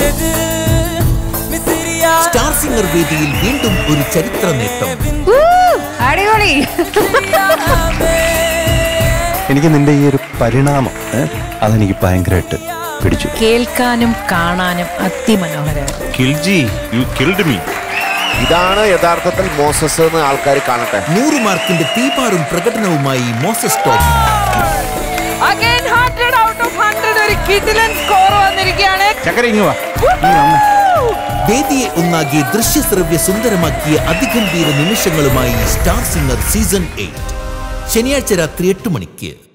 Star singer വേദിയിൽ വീണ്ടും ഒരു ചരിത്ര നേട്ടം ഊ, അടിപൊളി എനിക്ക് നിന്റെ ഈ ഒരു പരിണാമം ഏ, അതെനിക്ക് ഭയങ്കരമായിട്ട് പിടിച്ചു കേൾക്കാനും കാണാനും അതിമനോഹരമാണ് കിൽജി യു കിൽഡ് മീ ഇതാണ് യഥാർത്ഥത്തിൽ മോസസ് എന്ന് ആൾക്കാർ കാണട്ടെ നൂറ് മാർക്കിന്റെ തീപാറും പ്രകടനവുമായി Moses top again hundred out of hundred ഒരു കിടിലൻ സ്കോർ വന്നിരിക്കുകയാണ് ചക്കര ഇങ്ങ് വാ നീ വന്നേ. വേദിയെ ഒന്നാകെ ദൃശ്യശ്രവ്യ സുന്ദരമാക്കിയ അതിഗംഭീര നിമിഷങ്ങളുമായി സ്റ്റാർ സിംഗർ സീസൺ എയ്റ്റ് ശനിയാഴ്ച രാത്രി എട്ട് മണിക്ക്